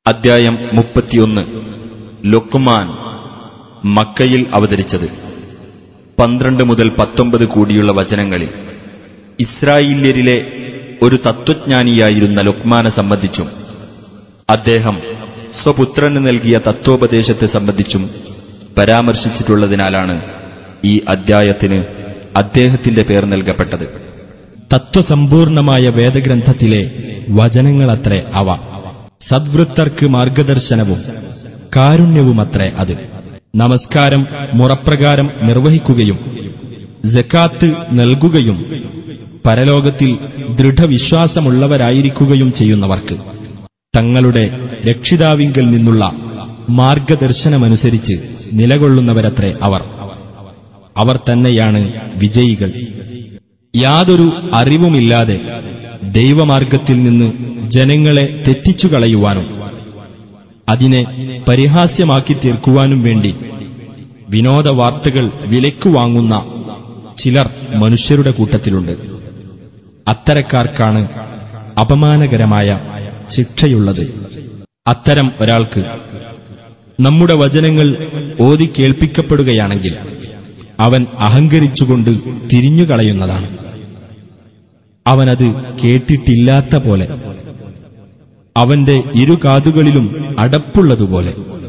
അദ്ധ്യായം മുപ്പത്തിയൊന്ന് ലുക്മാൻ മക്കയിൽ അവതരിച്ചത് പന്ത്രണ്ട് മുതൽ പത്തൊമ്പത് കൂടിയുള്ള വചനങ്ങളിൽ ഇസ്രായേല്യരിലെ ഒരു തത്വജ്ഞാനിയായിരുന്ന ലുക്മാനെ സംബന്ധിച്ചും അദ്ദേഹം സ്വപുത്രന് നൽകിയ തത്വോപദേശത്തെ സംബന്ധിച്ചും പരാമർശിച്ചിട്ടുള്ളതിനാലാണ് ഈ അദ്ധ്യായത്തിന് അദ്ദേഹത്തിന്റെ പേർ നൽകപ്പെട്ടത് തത്വസമ്പൂർണമായ വേദഗ്രന്ഥത്തിലെ വചനങ്ങളത്രേ അവ സദ്വൃത്തർക്ക് മാർഗദർശനവും കാരുണ്യവുമത്രേ അത് നമസ്കാരം മുറപ്രകാരം നിർവഹിക്കുകയും ജക്കാത്ത് നൽകുകയും പരലോകത്തിൽ ദൃഢവിശ്വാസമുള്ളവരായിരിക്കുകയും ചെയ്യുന്നവർക്ക് തങ്ങളുടെ രക്ഷിതാവിങ്കൽ നിന്നുള്ള മാർഗദർശനമനുസരിച്ച് നിലകൊള്ളുന്നവരത്രേ അവർ അവർ തന്നെയാണ് വിജയികൾ യാതൊരു അറിവുമില്ലാതെ ദൈവമാർഗത്തിൽ നിന്ന് ജനങ്ങളെ തെറ്റിച്ചു കളയുവാനും അതിനെ പരിഹാസ്യമാക്കി തീർക്കുവാനും വേണ്ടി വിനോദ വാർത്തകൾ വിലയ്ക്കു വാങ്ങുന്ന ചിലർ മനുഷ്യരുടെ കൂട്ടത്തിലുണ്ട് അത്തരക്കാർക്കാണ് അപമാനകരമായ ശിക്ഷയുള്ളത് അത്തരം ഒരാൾക്ക് നമ്മുടെ വചനങ്ങൾ ഓതി കേൾപ്പിക്കപ്പെടുകയാണെങ്കിൽ അവൻ അഹങ്കരിച്ചുകൊണ്ട് തിരിഞ്ഞുകളയുന്നതാണ് അവനത് കേട്ടിട്ടില്ലാത്ത പോലെ അവന്റെ ഇരു കാതുകളിലും അടപ്പുള്ളതുപോലെ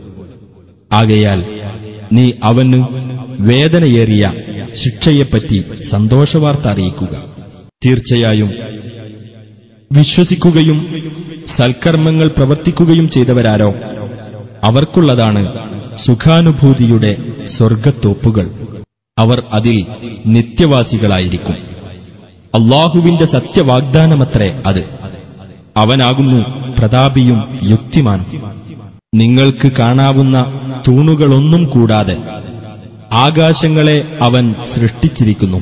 ആകയാൽ നീ അവന് വേദനയേറിയ ശിക്ഷയെപ്പറ്റി സന്തോഷവാർത്ത അറിയിക്കുക തീർച്ചയായും വിശ്വസിക്കുകയും സൽക്കർമ്മങ്ങൾ പ്രവർത്തിക്കുകയും ചെയ്തവരാരോ അവർക്കുള്ളതാണ് സുഖാനുഭൂതിയുടെ സ്വർഗത്തോപ്പുകൾ അവർ അതിൽ നിത്യവാസികളായിരിക്കും അള്ളാഹുവിന്റെ സത്യവാഗ്ദാനമത്രേ അത് അവനാകുന്നു പ്രതാപിയും യുക്തിമാനും നിങ്ങൾക്ക് കാണാവുന്ന തൂണുകളൊന്നും കൂടാതെ ആകാശങ്ങളെ അവൻ സൃഷ്ടിച്ചിരിക്കുന്നു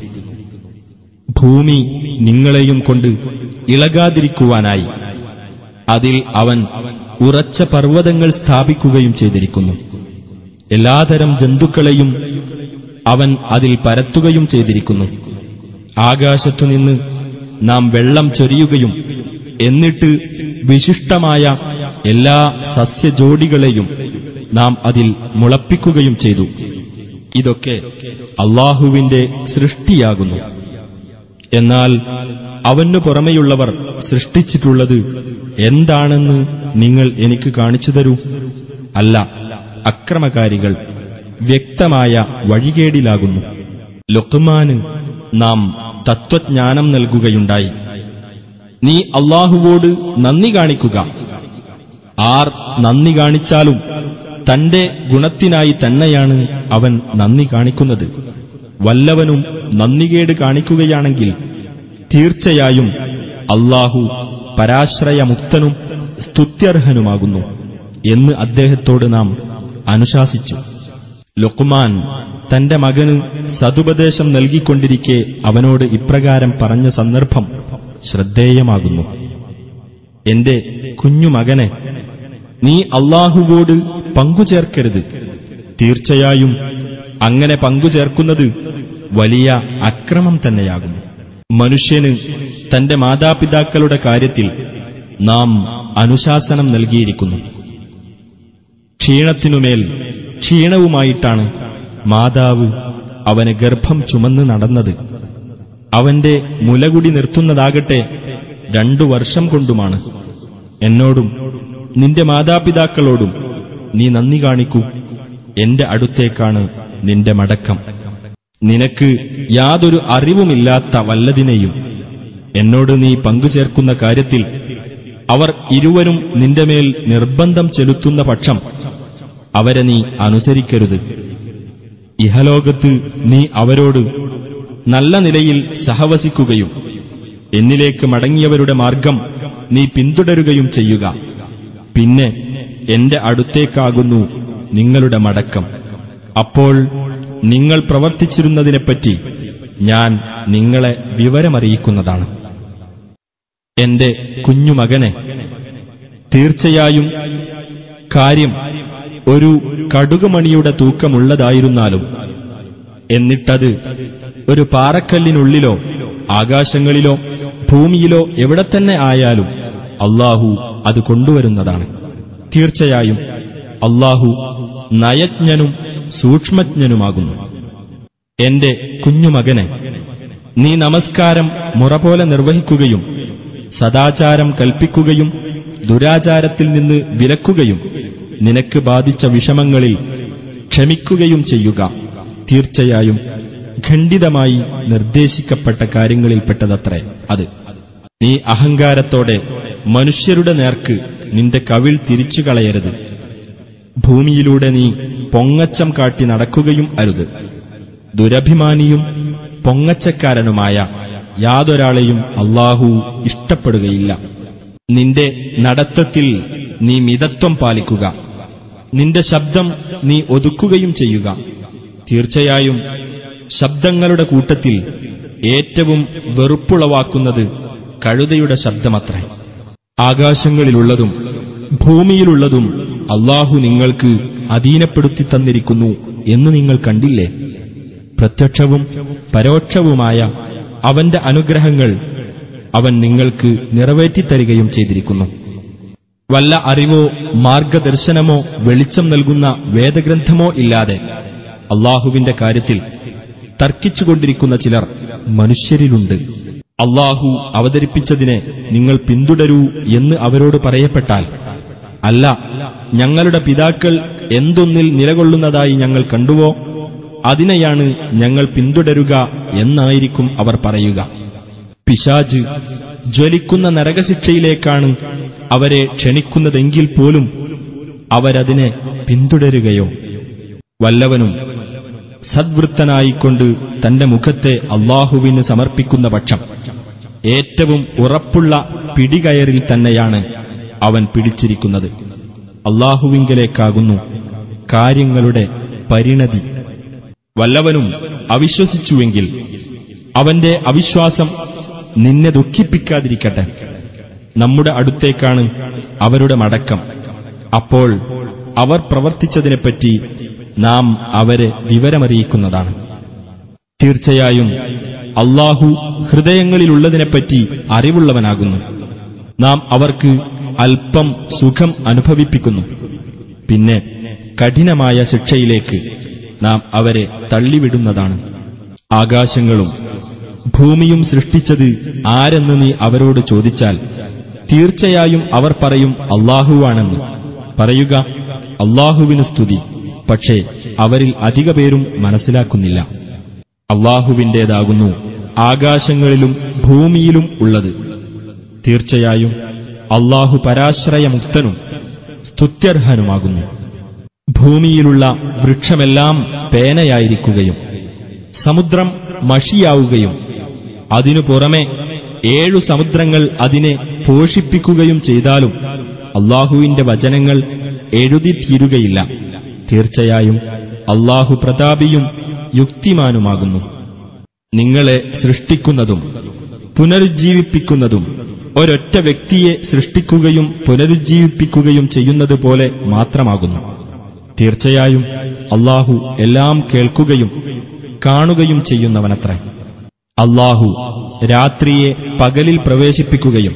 ഭൂമി നിങ്ങളെയും കൊണ്ട് ഇളകാതിരിക്കുവാനായി അതിൽ അവൻ ഉറച്ച പർവ്വതങ്ങൾ സ്ഥാപിക്കുകയും ചെയ്തിരിക്കുന്നു എല്ലാതരം ജന്തുക്കളെയും അവൻ അതിൽ പരത്തുകയും ചെയ്തിരിക്കുന്നു ആകാശത്തുനിന്ന് നാം വെള്ളം ചൊരിയുകയും എന്നിട്ട് വിശിഷ്ടമായ എല്ലാ സസ്യജോഡികളെയും നാം അതിൽ മുളപ്പിക്കുകയും ചെയ്തു ഇതൊക്കെ അള്ളാഹുവിന്റെ സൃഷ്ടിയാകുന്നു എന്നാൽ അവനു പുറമെയുള്ളവർ സൃഷ്ടിച്ചിട്ടുള്ളത് എന്താണെന്ന് നിങ്ങൾ എനിക്ക് കാണിച്ചു തരൂ അല്ല അക്രമകാരികൾ വ്യക്തമായ വഴികേടിലാകുന്നു ലൊക്കുമാന് നാം തത്വജ്ഞാനം നൽകുകയുണ്ടായി നീ അള്ളാഹുവോട് നന്ദി കാണിക്കുക ആർ നന്ദി കാണിച്ചാലും തന്റെ ഗുണത്തിനായി തന്നെയാണ് അവൻ നന്ദി കാണിക്കുന്നത് വല്ലവനും നന്ദികേട് കാണിക്കുകയാണെങ്കിൽ തീർച്ചയായും അള്ളാഹു പരാശ്രയമുക്തനും സ്തുത്യർഹനുമാകുന്നു എന്ന് അദ്ദേഹത്തോട് നാം അനുശാസിച്ചു ലുക്മാൻ തന്റെ മകന് സതുപദേശം നൽകിക്കൊണ്ടിരിക്കെ അവനോട് ഇപ്രകാരം പറഞ്ഞ സന്ദർഭം ശ്രദ്ധേയമാകുന്നു എന്റെ കുഞ്ഞുമകനെ നീ അള്ളാഹുവോട് പങ്കുചേർക്കരുത് തീർച്ചയായും അങ്ങനെ പങ്കുചേർക്കുന്നത് വലിയ അക്രമം തന്നെയാകും മനുഷ്യന് തന്റെ മാതാപിതാക്കളുടെ കാര്യത്തിൽ നാം അനുശാസനം നൽകിയിരിക്കുന്നു ക്ഷീണത്തിനുമേൽ ക്ഷീണവുമായിട്ടാണ് മാതാവ് അവന് ഗർഭം ചുമന്ന് നടന്നത് അവന്റെ മുലകുടി നിർത്തുന്നതാകട്ടെ രണ്ടു വർഷം കൊണ്ടുമാണ് എന്നോടും നിന്റെ മാതാപിതാക്കളോടും നീ നന്ദി കാണിക്കൂ എന്റെ അടുത്തേക്കാണ് നിന്റെ മടക്കം നിനക്ക് യാതൊരു അറിവുമില്ലാത്ത വല്ലതിനെയും എന്നോട് നീ പങ്കുചേർക്കുന്ന കാര്യത്തിൽ അവർ ഇരുവരും നിന്റെ മേൽ നിർബന്ധം ചെലുത്തുന്ന പക്ഷം അവരെ നീ അനുസരിക്കരുത് ഇഹലോകത്ത് നീ അവരോട് നല്ല നിലയിൽ സഹവസിക്കുകയും എന്നിലേക്ക് മടങ്ങിയവരുടെ മാർഗം നീ പിന്തുടരുകയും ചെയ്യുക പിന്നെ എന്റെ അടുത്തേക്കാകുന്നു നിങ്ങളുടെ മടക്കം അപ്പോൾ നിങ്ങൾ പ്രവർത്തിച്ചിരുന്നതിനെപ്പറ്റി ഞാൻ നിങ്ങളെ വിവരമറിയിക്കുന്നതാണ് എന്റെ കുഞ്ഞുമകനെ തീർച്ചയായും കാര്യം ഒരു കടുകുമണിയുടെ തൂക്കമുള്ളതായിരുന്നാലും എന്നിട്ടത് ഒരു പാറക്കല്ലിനുള്ളിലോ ആകാശങ്ങളിലോ ഭൂമിയിലോ എവിടെ തന്നെ ആയാലും അള്ളാഹു അത് കൊണ്ടുവരുന്നതാണ് തീർച്ചയായും അള്ളാഹു നയജ്ഞനും സൂക്ഷ്മജ്ഞനുമാകുന്നു എന്റെ കുഞ്ഞുമകനെ നീ നമസ്കാരം മുറ പോലെ നിർവഹിക്കുകയും സദാചാരം കൽപ്പിക്കുകയും ദുരാചാരത്തിൽ നിന്ന് വിലക്കുകയും നിനക്ക് ബാധിച്ച വിഷമങ്ങളിൽ ക്ഷമിക്കുകയും ചെയ്യുക തീർച്ചയായും ഖണ്ഡിതമായി നിർദ്ദേശിക്കപ്പെട്ട കാര്യങ്ങളിൽപ്പെട്ടതത്രേ അത് നീ അഹങ്കാരത്തോടെ മനുഷ്യരുടെ നേർക്ക് നിന്റെ കവിൾ തിരിച്ചു കളയരുത് ഭൂമിയിലൂടെ നീ പൊങ്ങച്ചം കാട്ടി നടക്കുകയും അരുത് ദുരഭിമാനിയും പൊങ്ങച്ചക്കാരനുമായ യാതൊരാളെയും അള്ളാഹു ഇഷ്ടപ്പെടുകയില്ല നിന്റെ നടത്തത്തിൽ നീ മിതത്വം പാലിക്കുക നിന്റെ ശബ്ദം നീ ഒതുക്കുകയും ചെയ്യുക തീർച്ചയായും ശബ്ദങ്ങളുടെ കൂട്ടത്തിൽ ഏറ്റവും വെറുപ്പുളവാക്കുന്നത് കഴുതയുടെ ശബ്ദമത്രേ ആകാശങ്ങളിലുള്ളതും ഭൂമിയിലുള്ളതും അള്ളാഹു നിങ്ങൾക്ക് അധീനപ്പെടുത്തി തന്നിരിക്കുന്നു എന്ന് നിങ്ങൾ കണ്ടില്ലേ പ്രത്യക്ഷവും പരോക്ഷവുമായ അവന്റെ അനുഗ്രഹങ്ങൾ അവൻ നിങ്ങൾക്ക് നിറവേറ്റിത്തരികയും ചെയ്തിരിക്കുന്നു വല്ല അറിവോ മാർഗദർശനമോ വെളിച്ചം നൽകുന്ന വേദഗ്രന്ഥമോ ഇല്ലാതെ അള്ളാഹുവിന്റെ കാര്യത്തിൽ തർക്കിച്ചുകൊണ്ടിരിക്കുന്ന ചിലർ മനുഷ്യരിലുണ്ട് അള്ളാഹു അവതരിപ്പിച്ചതിനെ നിങ്ങൾ പിന്തുടരൂ എന്ന് അവരോട് പറയപ്പെട്ടാൽ അല്ല ഞങ്ങളുടെ പിതാക്കൾ എന്തൊന്നിൽ നിലകൊള്ളുന്നതായി ഞങ്ങൾ കണ്ടുവോ അതിനെയാണ് ഞങ്ങൾ പിന്തുടരുക എന്നായിരിക്കും അവർ പറയുക പിശാജ് ജ്വലിക്കുന്ന നരകശിക്ഷയിലേക്കാണ് അവരെ ക്ഷണിക്കുന്നതെങ്കിൽ പോലും അവരതിനെ പിന്തുടരുകയോ വല്ലവനും സദ്വൃത്തനായിക്കൊണ്ട് തന്റെ മുഖത്തെ അള്ളാഹുവിന് സമർപ്പിക്കുന്ന പക്ഷം ഏറ്റവും ഉറപ്പുള്ള പിടികയറിൽ തന്നെയാണ് അവൻ പിടിച്ചിരിക്കുന്നത് അള്ളാഹുവിങ്കലേക്കാകുന്നു കാര്യങ്ങളുടെ പരിണതി വല്ലവനും അവിശ്വസിച്ചുവെങ്കിൽ അവന്റെ അവിശ്വാസം നിന്നെ ദുഃഖിപ്പിക്കാതിരിക്കട്ടെ നമ്മുടെ അടുത്തേക്കാണ് അവരുടെ മടക്കം അപ്പോൾ അവർ പ്രവർത്തിച്ചതിനെപ്പറ്റി നാം അവരെ വിവരമറിയിക്കുന്നതാണ് തീർച്ചയായും അള്ളാഹു ഹൃദയങ്ങളിലുള്ളതിനെപ്പറ്റി അറിവുള്ളവനാകുന്നു നാം അവർക്ക് അല്പം സുഖം അനുഭവിപ്പിക്കുന്നു പിന്നെ കഠിനമായ ശിക്ഷയിലേക്ക് നാം അവരെ തള്ളിവിടുന്നതാണ് ആകാശങ്ങളും ഭൂമിയും സൃഷ്ടിച്ചത് ആരെന്ന് നീ അവരോട് ചോദിച്ചാൽ തീർച്ചയായും അവർ പറയും അള്ളാഹുവാണെന്ന് പറയുക അള്ളാഹുവിന് സ്തുതി പക്ഷേ അവരിൽ അധിക പേരും മനസ്സിലാക്കുന്നില്ല അള്ളാഹുവിന്റേതാകുന്നു ആകാശങ്ങളിലും ഭൂമിയിലും ഉള്ളത് തീർച്ചയായും അള്ളാഹു പരാശ്രയമുക്തനും സ്തുത്യർഹനുമാകുന്നു ഭൂമിയിലുള്ള വൃക്ഷമെല്ലാം പേനയായിരിക്കുകയും സമുദ്രം മഷിയാവുകയും അതിനു പുറമെ ഏഴു സമുദ്രങ്ങൾ അതിനെ പോഷിപ്പിക്കുകയും ചെയ്താലും അള്ളാഹുവിന്റെ വചനങ്ങൾ എഴുതി തീരുകയില്ല തീർച്ചയായും അള്ളാഹു പ്രതാപിയും യുക്തിമാനുമാകുന്നു നിങ്ങളെ സൃഷ്ടിക്കുന്നതും പുനരുജ്ജീവിപ്പിക്കുന്നതും ഒരൊറ്റ വ്യക്തിയെ സൃഷ്ടിക്കുകയും പുനരുജ്ജീവിപ്പിക്കുകയും ചെയ്യുന്നത് പോലെ മാത്രമാകുന്നു തീർച്ചയായും അള്ളാഹു എല്ലാം കേൾക്കുകയും കാണുകയും ചെയ്യുന്നവനത്രേ അള്ളാഹു രാത്രിയെ പകലിൽ പ്രവേശിപ്പിക്കുകയും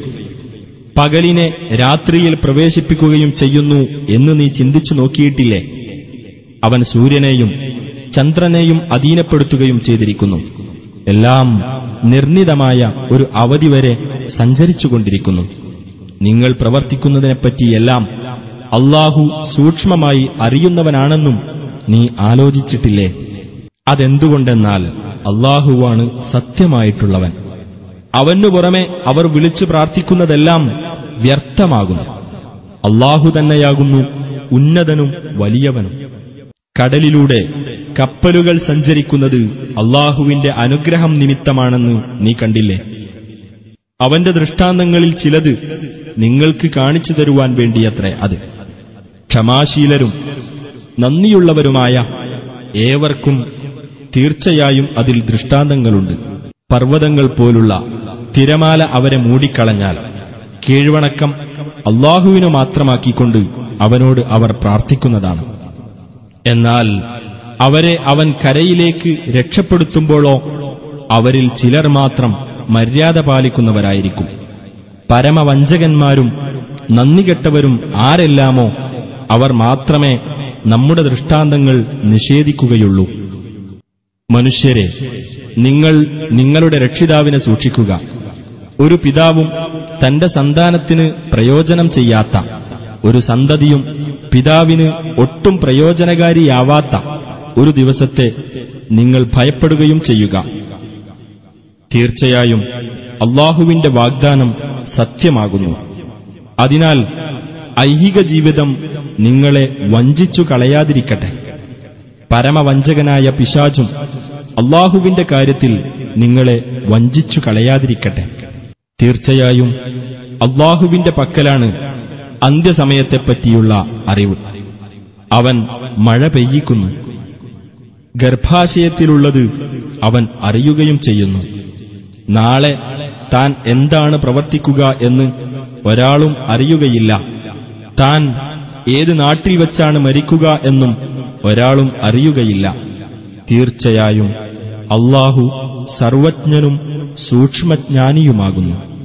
പകലിനെ രാത്രിയിൽ പ്രവേശിപ്പിക്കുകയും ചെയ്യുന്നു എന്ന് നീ ചിന്തിച്ചു നോക്കിയിട്ടില്ലേ അവൻ സൂര്യനെയും ചന്ദ്രനെയും അധീനപ്പെടുത്തുകയും ചെയ്തിരിക്കുന്നു എല്ലാം നിർണിതമായ ഒരു അവധി വരെ സഞ്ചരിച്ചുകൊണ്ടിരിക്കുന്നു നിങ്ങൾ പ്രവർത്തിക്കുന്നതിനെപ്പറ്റിയെല്ലാം അള്ളാഹു സൂക്ഷ്മമായി അറിയുന്നവനാണെന്നും നീ ആലോചിച്ചിട്ടില്ലേ അതെന്തുകൊണ്ടെന്നാൽ അള്ളാഹുവാണ് സത്യമായിട്ടുള്ളവൻ അവനു പുറമെ അവർ വിളിച്ചു പ്രാർത്ഥിക്കുന്നതെല്ലാം വ്യർത്ഥമാകുന്നു അള്ളാഹു തന്നെയാകുന്നു ഉന്നതനും വലിയവനും കടലിലൂടെ കപ്പലുകൾ സഞ്ചരിക്കുന്നത് അള്ളാഹുവിന്റെ അനുഗ്രഹം നിമിത്തമാണെന്ന് നീ കണ്ടില്ലേ അവന്റെ ദൃഷ്ടാന്തങ്ങളിൽ ചിലത് നിങ്ങൾക്ക് കാണിച്ചു തരുവാൻ വേണ്ടിയത്രേ അത് ക്ഷമാശീലരും നന്ദിയുള്ളവരുമായ ഏവർക്കും തീർച്ചയായും അതിൽ ദൃഷ്ടാന്തങ്ങളുണ്ട് പർവ്വതങ്ങൾ പോലുള്ള തിരമാല അവരെ മൂടിക്കളഞ്ഞാൽ കീഴ്വണക്കം അള്ളാഹുവിനു മാത്രമാക്കിക്കൊണ്ട് അവനോട് അവർ പ്രാർത്ഥിക്കുന്നതാണ് എന്നാൽ അവരെ അവൻ കരയിലേക്ക് രക്ഷപ്പെടുത്തുമ്പോഴോ അവരിൽ ചിലർ മാത്രം മര്യാദ പാലിക്കുന്നവരായിരിക്കും പരമവഞ്ചകന്മാരും നന്ദികെട്ടവരും ആരെല്ലാമോ അവർ മാത്രമേ നമ്മുടെ ദൃഷ്ടാന്തങ്ങൾ നിഷേധിക്കുകയുള്ളൂ മനുഷ്യരെ നിങ്ങൾ നിങ്ങളുടെ രക്ഷിതാവിനെ സൂക്ഷിക്കുക ഒരു പിതാവും തന്റെ സന്താനത്തിന് പ്രയോജനം ചെയ്യാത്ത ഒരു സന്തതിയും പിതാവിന് ഒട്ടും പ്രയോജനകാരിയാവാത്ത ഒരു ദിവസത്തെ നിങ്ങൾ ഭയപ്പെടുകയും ചെയ്യുക തീർച്ചയായും അള്ളാഹുവിന്റെ വാഗ്ദാനം സത്യമാകുന്നു അതിനാൽ ഐഹിക ജീവിതം നിങ്ങളെ വഞ്ചിച്ചു കളയാതിരിക്കട്ടെ പരമവഞ്ചകനായ പിശാചും അള്ളാഹുവിന്റെ കാര്യത്തിൽ നിങ്ങളെ വഞ്ചിച്ചു കളയാതിരിക്കട്ടെ തീർച്ചയായും അള്ളാഹുവിന്റെ പക്കലാണ് അന്ത്യസമയത്തെപ്പറ്റിയുള്ള അറിവ് അവൻ മഴ പെയ്യിക്കുന്നു ഗർഭാശയത്തിലുള്ളത് അവൻ അറിയുകയും ചെയ്യുന്നു നാളെ താൻ എന്താണ് പ്രവർത്തിക്കുക എന്ന് ഒരാളും അറിയുകയില്ല താൻ ഏത് നാട്ടിൽ വെച്ചാണ് മരിക്കുക എന്നും ഒരാളും അറിയുകയില്ല തീർച്ചയായും അള്ളാഹു സർവജ്ഞനും സൂക്ഷ്മജ്ഞാനിയുമാകുന്നു